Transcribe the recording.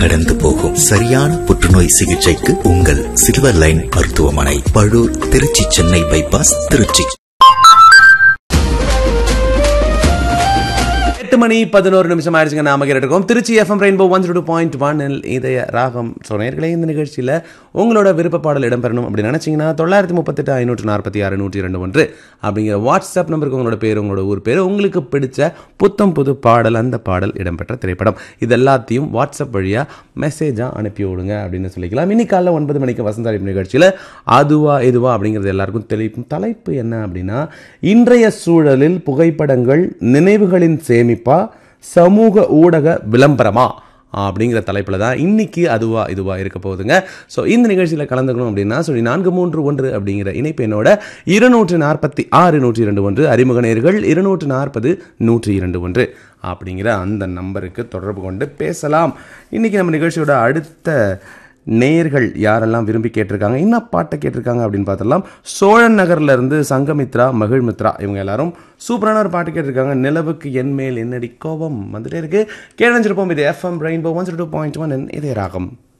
கடந்து போகும் சரியான புற்றுநோய் சிகிச்சைக்கு உங்கள் சில்வர் லைன் மருத்துவமனை பழூர் திருச்சி சென்னை பைபாஸ் திருச்சி எட்டு மணி பதினோரு நிமிஷம் ஆயிடுச்சுங்க நாம கேட்டுருக்கோம் Tiruchi FM rainbow one two point ஒன்னில் இதய ராகம் ஸோ நேர்களே இந்த நிகழ்ச்சியில் உங்களோட விருப்ப பாடல் இடம்பெறணும் அப்படின்னு நினச்சிங்கன்னா தொள்ளாயிரத்தி முப்பத்தெட்டு ஐநூற்று நாற்பத்தி ஆறு நூற்றி ரெண்டு ஒன்று அப்படிங்கிற வாட்ஸ்அப் நம்பருக்கு உங்களோட பேர் உங்களோட ஊர் பேர் உங்களுக்கு பிடிச்ச புத்தம் புது பாடல் அந்த பாடல் இடம்பெற்ற திரைப்படம் இது எல்லாத்தையும் வாட்ஸ்அப் வழியாக மெசேஜாக அனுப்பி விடுங்க அப்படின்னு சொல்லிக்கலாம் இன்னைக்கு காலைல ஒன்பது மணிக்கு வசந்த அழைப்பு நிகழ்ச்சியில் அதுவா இதுவா அப்படிங்கிறது எல்லாருக்கும் தெளிவும் தலைப்பு என்ன அப்படின்னா இன்றைய சூழலில் புகைப்படங்கள் நினைவுகளின் சேமிப்பா சமூக ஊடக விளம்பரமா அப்படிங்கிற தலைப்பில் தான் இன்னைக்கு அதுவா இதுவா இருக்க போகுதுங்க ஸோ இந்த நிகழ்ச்சியில் கலந்துக்கணும் அப்படின்னா சொல்லி நான்கு மூன்று ஒன்று அப்படிங்கிற இணைப்பு என்னோட இருநூற்று நாற்பத்தி ஆறு நூற்றி இரண்டு ஒன்று அறிமுக நேர்கள் இருநூற்று நாற்பது நூற்றி இரண்டு ஒன்று அப்படிங்கிற அந்த நம்பருக்கு தொடர்பு கொண்டு பேசலாம் இன்னைக்கு நம்ம நிகழ்ச்சியோட அடுத்த நேயர்கள் யாரெல்லாம் விரும்பி கேட்டிருக்காங்க என்ன பாட்டை கேட்டிருக்காங்க அப்படின்னு பார்த்தலாம் சோழன் நகர்ல இருந்து சங்கமித்ரா மகிழ்மித்ரா இவங்க எல்லாரும் சூப்பரான ஒரு பாட்டு கேட்டிருக்காங்க நிலவுக்கு என் மேல் என்னடி கோபம் வந்துட்டே இருக்கு கேட்டஞ்சிருப்போம் இது FM rainbow one two point one இதே ராகம்